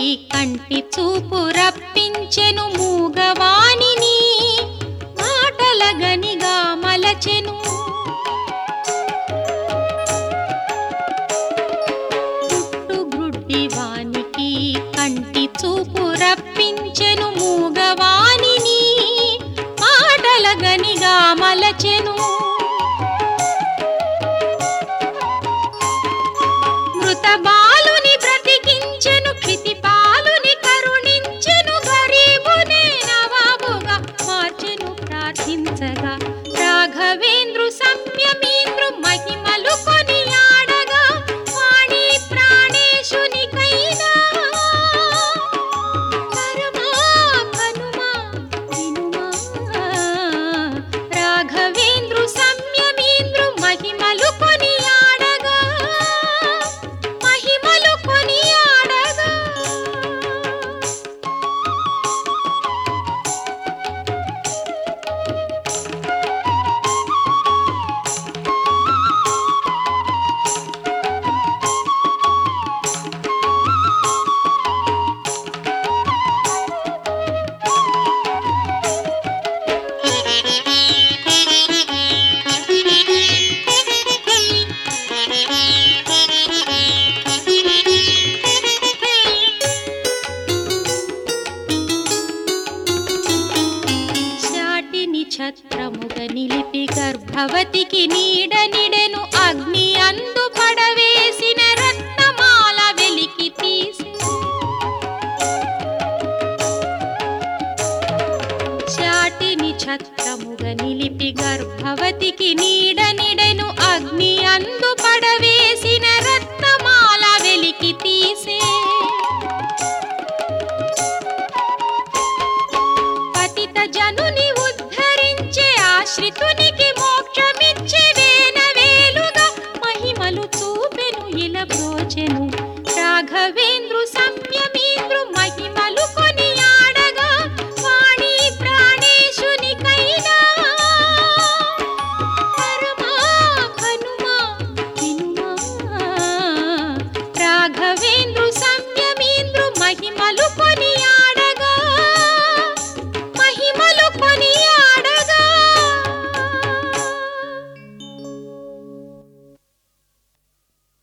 కంటి చూపు రప్పించెను మూగవాణిని మాటల గనిగా మలచెను గుట్టు గ్రుడ్డి వానికి కంటి చూపు రప్పించెను మూగవాణిని మాటల గనిగా మలచెను మృత బాలుని బ్రతికించెను క్షితిపాలుని కరుణించెను గరీబునే నవాబుగా మార్చెను ప్రార్థించగా రాఘవేంద్రు సంయమీంద్రు మహిమలు కొనియాడగా వాణి ప్రాణేశునికైనా పరమా కనుమా వినుమా రాఘవేంద్రు సంయమీంద్రు మహిమలు కొనియాడగా మహిమలు కొనియాడగా చాటిని ఛత్రముగ నిలిపి గర్భవతికి నీడ నిడెను అగ్ని అందు పడవేసిన రత్నమాల వెలికి తీసి చాటిని ఛత్రముగ నిలిపి గర్భవతికి నీడ నిడెను అగ్ని అందు పడవేసిన రత్నమాల వెలికి తీసే పతిత జనుని ఉద్ధరించే ఆశ్రితుని